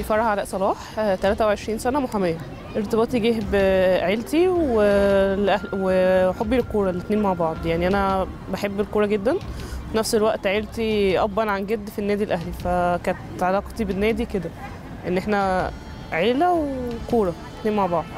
فرح علاء صلاح آه، 23 سنة محامية ارتباطي جه بعيلتي والأهل- وحبي للكورة الاتنين مع بعض يعني أنا بحب الكورة جدا في نفس الوقت عيلتي أبا عن جد في النادي الأهلي فكانت علاقتي بالنادي كده إن إحنا عيلة وكورة الاتنين مع بعض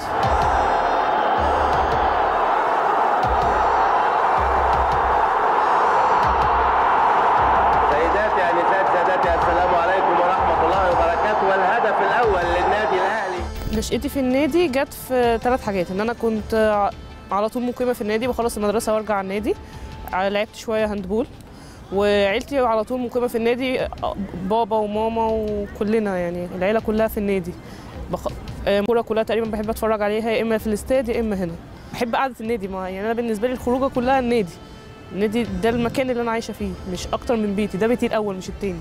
سيداتي انسات سادتي السلام عليكم ورحمه الله وبركاته والهدف الاول للنادي الاهلي نشأتي في النادي جت في ثلاث حاجات ان انا كنت ع- على طول مقيمه في النادي بخلص المدرسه وارجع على النادي ع- لعبت شويه هاندبول وعيلتي على طول مقيمه في النادي أ- بابا وماما وكلنا يعني العيله كلها في النادي بخ... آه، الكوره كلها تقريبا بحب اتفرج عليها يا اما في الاستاد يا اما هنا بحب قعده النادي ما يعني انا بالنسبه لي الخروجه كلها النادي النادي ده المكان اللي انا عايشه فيه مش اكتر من بيتي ده بيتي الاول مش التاني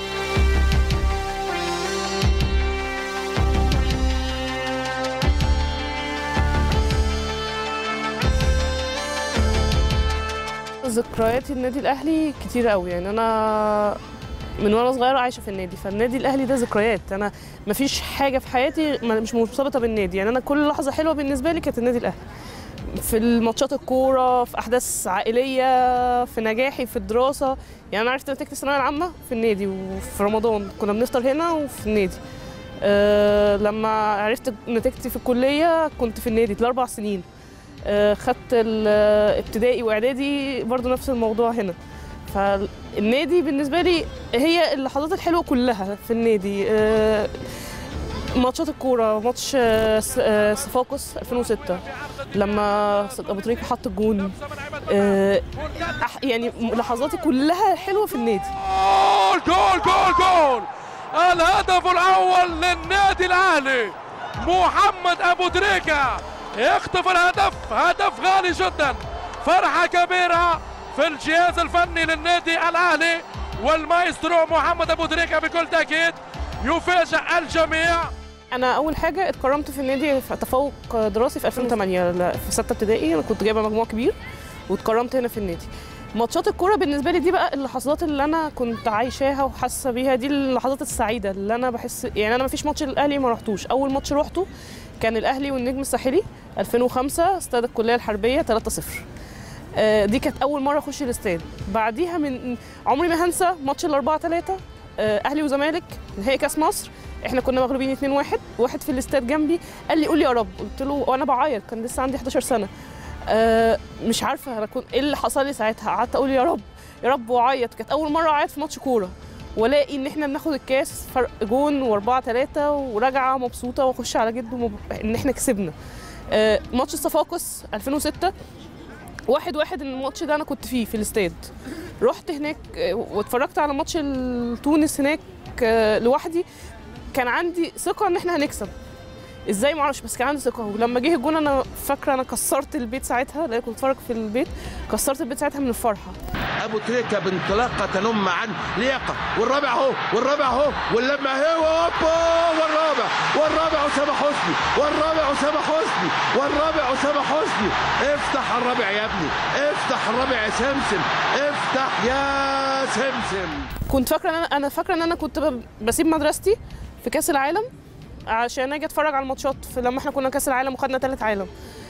ذكرياتي النادي الاهلي كتير قوي يعني انا من وانا صغيره عايشه في النادي فالنادي الاهلي ده ذكريات انا مفيش حاجه في حياتي ما- مش مرتبطه بالنادي يعني انا كل لحظه حلوه بالنسبه لي كانت النادي الاهلي في الماتشات الكوره في احداث عائليه في نجاحي في الدراسه يعني انا عرفت نتيجه الثانويه العامه في النادي وفي رمضان كنا بنفطر هنا وفي النادي أه لما عرفت نتيجتي في الكليه كنت في النادي الاربع سنين آه، خدت الابتدائي واعدادي برضو نفس الموضوع هنا فالنادي بالنسبه لي هي اللحظات الحلوه كلها في النادي آه، ماتشات الكوره ماتش آه، س- آه، صفاقس 2006 لما ابو تريكه حط الجون آه، أح- يعني لحظاتي كلها حلوه في النادي جول جول جول جول الهدف الاول للنادي الاهلي محمد ابو تريكه يخطف الهدف هدف غالي جدا فرحه كبيره في الجهاز الفني للنادي الاهلي والمايسترو محمد ابو تريكه بكل تاكيد يفاجئ الجميع انا اول حاجه اتكرمت في النادي في تفوق دراسي في 2008 ل- في سته ابتدائي انا كنت جايبه مجموع كبير واتكرمت هنا في النادي ماتشات الكوره بالنسبه لي دي بقى اللحظات اللي انا كنت عايشاها وحاسه بيها دي اللحظات السعيده اللي انا بحس يعني انا ما فيش ماتش الاهلي ما رحتوش اول ماتش روحته كان الاهلي والنجم الساحلي 2005 استاد الكليه الحربيه 3-0 آه، دي كانت اول مره اخش الاستاد بعديها من عمري ما هنسى ماتش الأربعة 3 اهلي وزمالك نهائي كاس مصر احنا كنا مغلوبين 2 1 واحد في الاستاد جنبي قال لي قول لي يا رب قلت له وانا بعيط كان لسه عندي 11 سنه آه مش عارفه انا كنت ايه اللي حصل لي ساعتها قعدت اقول يا رب يا رب واعيط كانت اول مره اعيط في ماتش كوره والاقي ان احنا بناخد الكاس فرق جون واربعة ثلاثة وراجعه مبسوطه واخش على جد ومب... ان احنا كسبنا آه ماتش الصفاقس 2006 واحد واحد ان الماتش ده انا كنت فيه في الاستاد رحت هناك آه، واتفرجت على ماتش ال- تونس هناك آه، لوحدي كان عندي ثقه ان احنا هنكسب ازاي ما اعرفش بس كان عندي ثقه ولما جه الجون انا فاكره انا كسرت البيت ساعتها لان كنت بتفرج في البيت كسرت البيت ساعتها من الفرحه ابو تريكه بانطلاقه تنم عن لياقه والرابع اهو والرابع اهو واللمه اهي هوبا والرابع والرابع اسامه حسني والرابع اسامه حسني والرابع اسامه حسني افتح الرابع يا ابني افتح الرابع يا سمسم افتح يا سمسم كنت فاكره ان انا انا فاكره ان انا كنت ب- بسيب مدرستي في كاس العالم عشان اجي اتفرج على الماتشات في لما احنا كنا كاس العالم وخدنا ثالث عالم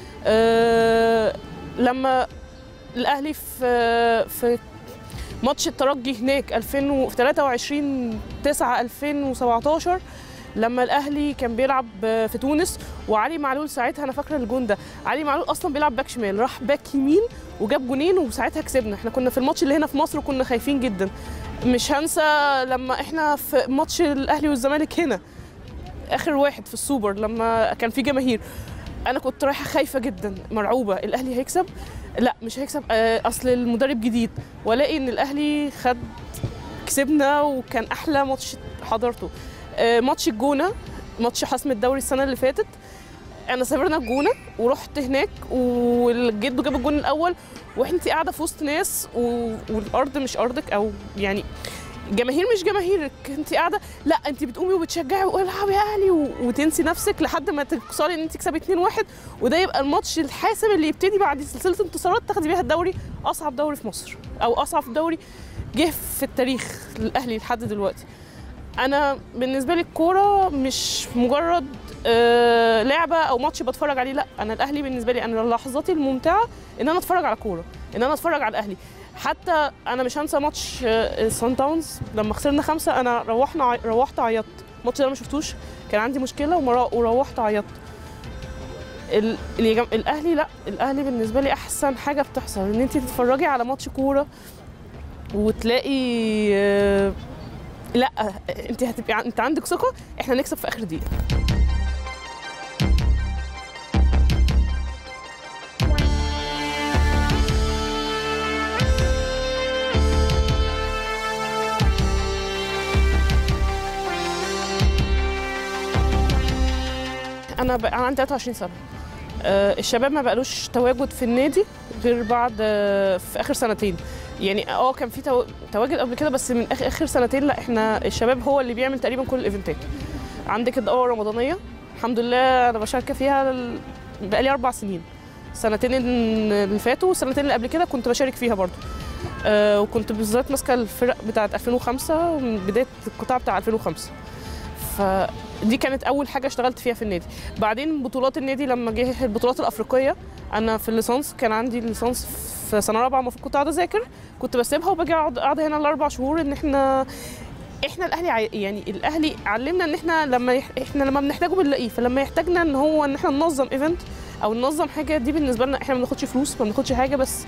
أه لما الاهلي في في ماتش الترجي هناك 2000 و- في 23 9 2017 لما الاهلي كان بيلعب في تونس وعلي معلول ساعتها انا فاكره الجون ده علي معلول اصلا بيلعب باك شمال راح باك يمين وجاب جونين وساعتها كسبنا احنا كنا في الماتش اللي هنا في مصر وكنا خايفين جدا مش هنسى لما احنا في ماتش الاهلي والزمالك هنا اخر واحد في السوبر لما كان في جماهير انا كنت رايحه خايفه جدا مرعوبه الاهلي هيكسب لا مش هيكسب آه، اصل المدرب جديد والاقي ان الاهلي خد كسبنا وكان احلى ماتش حضرته آه، ماتش الجونه ماتش حسم الدوري السنه اللي فاتت انا سافرنا الجونه ورحت هناك والجد جاب الجون الاول وانت قاعده في وسط ناس و... والارض مش ارضك او يعني جماهير مش جماهيرك انت قاعده لا انت بتقومي وبتشجعي والعب يا اهلي و... وتنسي نفسك لحد ما توصلي ان انت تكسبي 2-1 وده يبقى الماتش الحاسم اللي يبتدي بعد سلسله انتصارات تاخدي بيها الدوري اصعب دوري في مصر او اصعب دوري جه في التاريخ الاهلي لحد دلوقتي انا بالنسبه لي الكوره مش مجرد آه، لعبه او ماتش بتفرج عليه لا انا الاهلي بالنسبه لي انا لحظاتي الممتعه ان انا اتفرج على كوره ان انا اتفرج على الاهلي حتى انا مش هنسى ماتش سان داونز لما خسرنا خمسه انا روحنا عي- روحت عيطت الماتش ده أنا ما شفتوش كان عندي مشكله ومرا- وروحت عيطت ال- اللي جم- الاهلي لا الاهلي بالنسبه لي احسن حاجه بتحصل ان انت تتفرجي على ماتش كوره وتلاقي آه، لا انت هتبقي ع- انت عندك ثقه احنا نكسب في اخر دقيقه انا بقى انا عندي 23 سنه آه، الشباب ما بقالوش تواجد في النادي غير بعد آه، في اخر سنتين يعني اه كان في تو- تواجد قبل كده بس من اخر اخر سنتين لا احنا الشباب هو اللي بيعمل تقريبا كل الايفنتات عندك الدوره الرمضانيه الحمد لله انا بشارك فيها ال- بقالي اربع سنين سنتين اللي فاتوا والسنتين اللي قبل كده كنت بشارك فيها برضو آه وكنت بالذات ماسكه الفرق بتاعه 2005 ومن بدايه القطاع بتاع 2005 فدي كانت اول حاجه اشتغلت فيها في النادي بعدين بطولات النادي لما جه البطولات الافريقيه انا في الليسانس كان عندي الليسانس في سنه رابعه المفروض كنت قاعده اذاكر كنت بسيبها وباجي اقعد قاعده هنا الاربع شهور ان احنا احنا الاهلي عي... يعني الاهلي علمنا ان احنا لما يح... احنا لما بنحتاجه بنلاقيه فلما يحتاجنا ان هو ان احنا ننظم ايفنت او ننظم حاجه دي بالنسبه لنا احنا ما بناخدش فلوس ما بناخدش حاجه بس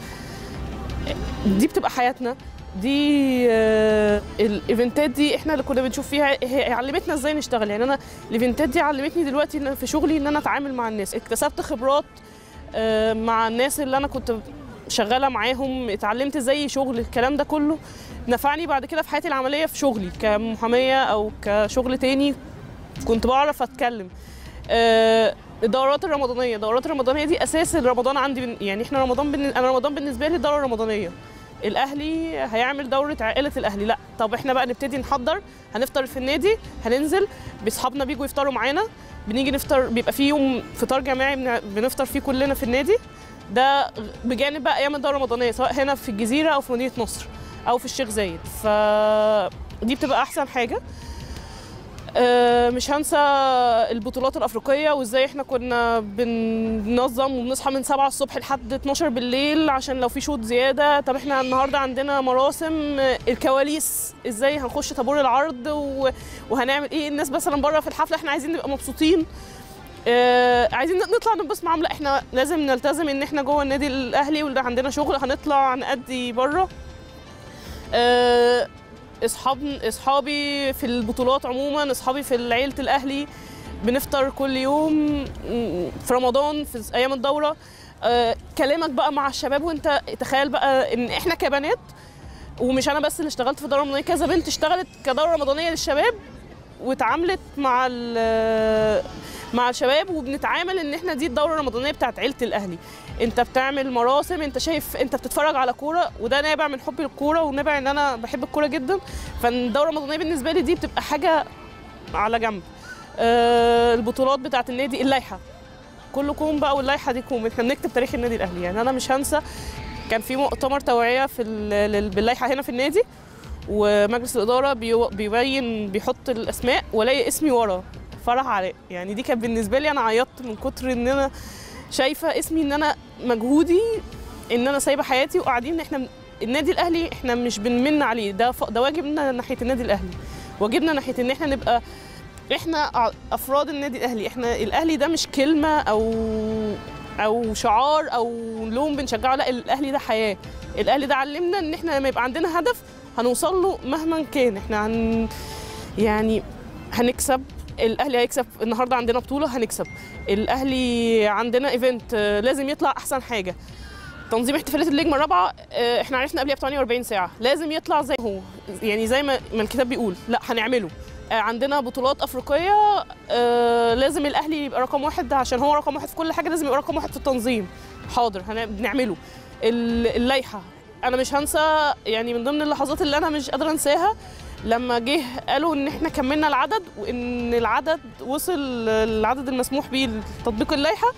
دي بتبقى حياتنا دي آه، الايفنتات دي احنا اللي كنا بنشوف فيها هي علمتنا ازاي نشتغل يعني انا الايفنتات دي علمتني دلوقتي إن في شغلي ان انا اتعامل مع الناس اكتسبت خبرات آه، مع الناس اللي انا كنت شغاله معاهم اتعلمت ازاي شغل الكلام ده كله نفعني بعد كده في حياتي العمليه في شغلي كمحاميه او كشغل تاني كنت بعرف اتكلم آه، الدورات الرمضانيه الدورات الرمضانيه دي اساس رمضان عندي بن- يعني احنا رمضان بن... انا رمضان بالنسبه لي دوره رمضانيه الاهلي هيعمل دوره عائله الاهلي لا طب احنا بقى نبتدي نحضر هنفطر في النادي هننزل باصحابنا بيجوا يفطروا معانا بنيجي نفطر بيبقى في يوم فطار جماعي بن- بنفطر فيه كلنا في النادي ده بجانب بقى ايام الدوره الرمضانيه سواء هنا في الجزيره او في مدينه نصر او في الشيخ زايد ف دي بتبقى احسن حاجه آه، مش هنسى البطولات الافريقيه وازاي احنا كنا بننظم وبنصحى من 7 الصبح لحد 12 بالليل عشان لو في شوط زياده طب احنا النهارده عندنا مراسم آه، الكواليس ازاي هنخش طابور العرض و- وهنعمل ايه الناس مثلا بره في الحفله احنا عايزين نبقى مبسوطين آه عايزين نطلع نبص معاهم لا احنا لازم نلتزم ان احنا جوه النادي الاهلي واللي عندنا شغل هنطلع نأدي بره آه اصحاب اصحابي في البطولات عموما اصحابي في عيله الاهلي بنفطر كل يوم م، في رمضان في ايام الدوره آه كلامك بقى مع الشباب وانت تخيل بقى ان احنا كبنات ومش انا بس اللي اشتغلت في دوره رمضانيه كذا بنت اشتغلت كدوره رمضانيه للشباب واتعاملت مع ال- مع الشباب وبنتعامل ان احنا دي الدوره الرمضانيه بتاعت عيله الاهلي انت بتعمل مراسم انت شايف انت بتتفرج على كوره وده نابع من حبي للكوره ونابع ان انا بحب الكوره جدا فالدوره الرمضانيه بالنسبه لي دي بتبقى حاجه على جنب آه البطولات بتاعت النادي اللائحه كلكم بقى واللائحه دي كوم احنا بنكتب تاريخ النادي الاهلي يعني انا مش هنسى كان في مؤتمر توعيه في ال- لل- باللائحه هنا في النادي ومجلس الاداره بيو- بيبين بيحط الاسماء والاقي اسمي ورا فرح علاء يعني دي كانت بالنسبه لي انا عيطت من كتر ان انا شايفه اسمي ان انا مجهودي ان انا سايبه حياتي وقاعدين ان احنا النادي الاهلي احنا مش بنمن عليه ده ف- ده واجبنا ناحيه النادي الاهلي واجبنا ناحيه ان احنا نبقى احنا ع- افراد النادي الاهلي احنا الاهلي ده مش كلمه او او شعار او لون بنشجعه لا الاهلي ده حياه الاهلي ده علمنا ان احنا لما يبقى عندنا هدف هنوصل له مهما كان احنا هن يعني هنكسب الاهلي هيكسب النهارده عندنا بطوله هنكسب الاهلي عندنا ايفنت آه، لازم يطلع احسن حاجه تنظيم احتفالات اللجنه الرابعه آه، احنا عرفنا قبلها ب 48 ساعه لازم يطلع زي هو يعني زي ما ما الكتاب بيقول لا هنعمله آه، عندنا بطولات افريقيه آه، لازم الاهلي يبقى رقم واحد عشان هو رقم واحد في كل حاجه لازم يبقى رقم واحد في التنظيم حاضر هن- بنعمله ال- اللائحه انا مش هنسى يعني من ضمن اللحظات اللي انا مش قادره انساها لما جه قالوا ان احنا كملنا العدد وان العدد وصل العدد المسموح بيه لتطبيق اللائحه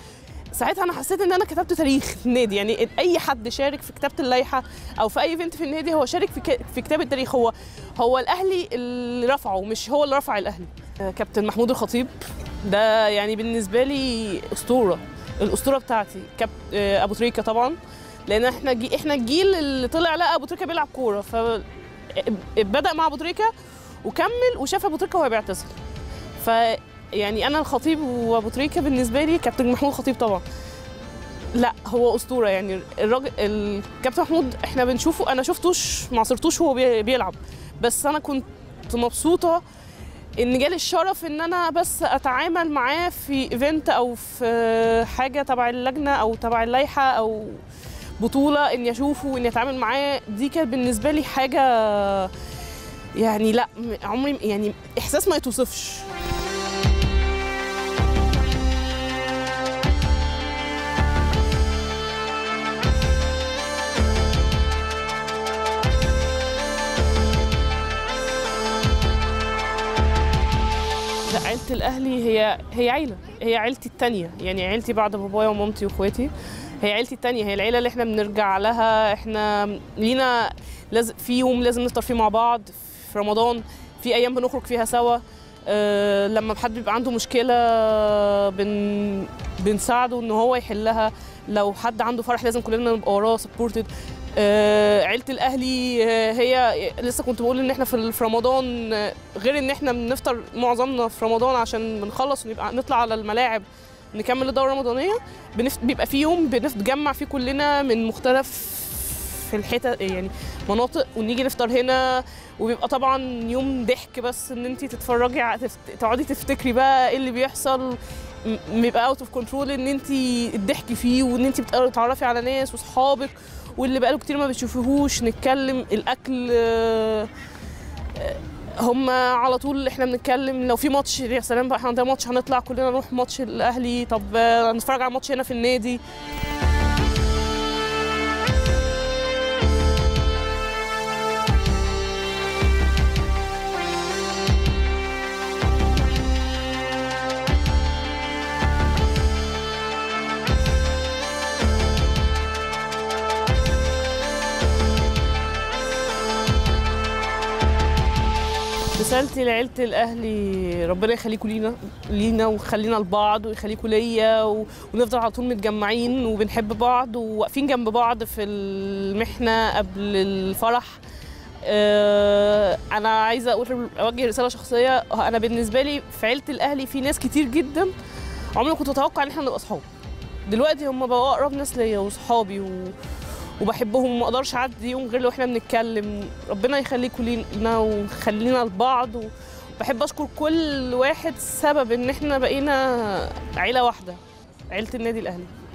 ساعتها انا حسيت ان انا كتبت تاريخ النادي يعني اي حد شارك في كتابه اللائحه او في اي ايفنت في النادي هو شارك في ك- في كتابه التاريخ هو هو الاهلي اللي رفعه مش هو اللي رفع الاهلي آه، كابتن محمود الخطيب ده يعني بالنسبه لي اسطوره الاسطوره بتاعتي كاب آه، ابو تريكه طبعا لان احنا جي احنا الجيل اللي طلع لقى ابو تريكه بيلعب كوره ف بدا مع ابو تريكه وكمل وشاف ابو تريكه وهو بيعتزل ف يعني انا الخطيب وابو تريكه بالنسبه لي كابتن محمود الخطيب طبعا لا هو اسطوره يعني الراجل الكابتن محمود احنا بنشوفه انا شفتوش ما عصرتوش وهو بي- بيلعب بس انا كنت مبسوطه ان جالي الشرف ان انا بس اتعامل معاه في ايفنت او في حاجه تبع اللجنه او تبع اللائحه او بطوله اني اشوفه واني اتعامل معاه دي كانت بالنسبه لي حاجه يعني لا م- عمري يعني احساس ما يتوصفش لا عيلة الأهلي هي هي عيلة هي عيلتي التانية يعني عيلتي بعد بابايا ومامتي واخواتي هي عيلتي التانية هي العيلة اللي احنا بنرجع لها احنا لينا لازم في يوم لازم نفطر فيه مع بعض في رمضان في أيام بنخرج فيها سوا أه لما حد بيبقى عنده مشكلة بن بنساعده ان هو يحلها لو حد عنده فرح لازم كلنا نبقى وراه سبورتد آه، عيله الاهلي آه، هي لسه كنت بقول ان احنا في في رمضان آه، غير ان احنا بنفطر معظمنا في رمضان عشان بنخلص ونبقى نطلع على الملاعب نكمل الدوره الرمضانيه بنف... بيبقى في يوم بنتجمع فيه كلنا من مختلف في الحتت يعني مناطق ونيجي نفطر هنا وبيبقى طبعا يوم ضحك بس ان انت تتفرجي ع- تفت... تقعدي تفتكري بقى ايه اللي بيحصل م- بيبقى اوت اوف كنترول ان انت الضحك فيه وان انت بتتعرفي على ناس واصحابك واللي بقاله كتير ما بتشوفيهوش نتكلم الاكل آه، آه، هم على طول احنا بنتكلم لو في ماتش يا سلام بقى احنا عندنا ماتش هنطلع كلنا نروح ماتش الاهلي طب آه، نتفرج على ماتش هنا في النادي رسالتي لعيلة الأهلي ربنا يخليكم لينا لينا ويخلينا لبعض ويخليكم ليا و- ونفضل على طول متجمعين وبنحب بعض وواقفين جنب بعض في المحنة قبل الفرح آه، أنا عايزة أقول أوجه رسالة شخصية أنا بالنسبة لي في عيلة الأهلي في ناس كتير جدا عمري ما كنت أتوقع إن إحنا نبقى أصحاب دلوقتي هم بقوا أقرب ناس ليا وصحابي و... وبحبهم وما اقدرش اعدي يوم غير لو احنا بنتكلم ربنا يخليكم لينا ويخلينا لبعض وبحب اشكر كل واحد سبب ان احنا بقينا عيله واحده عيله النادي الاهلي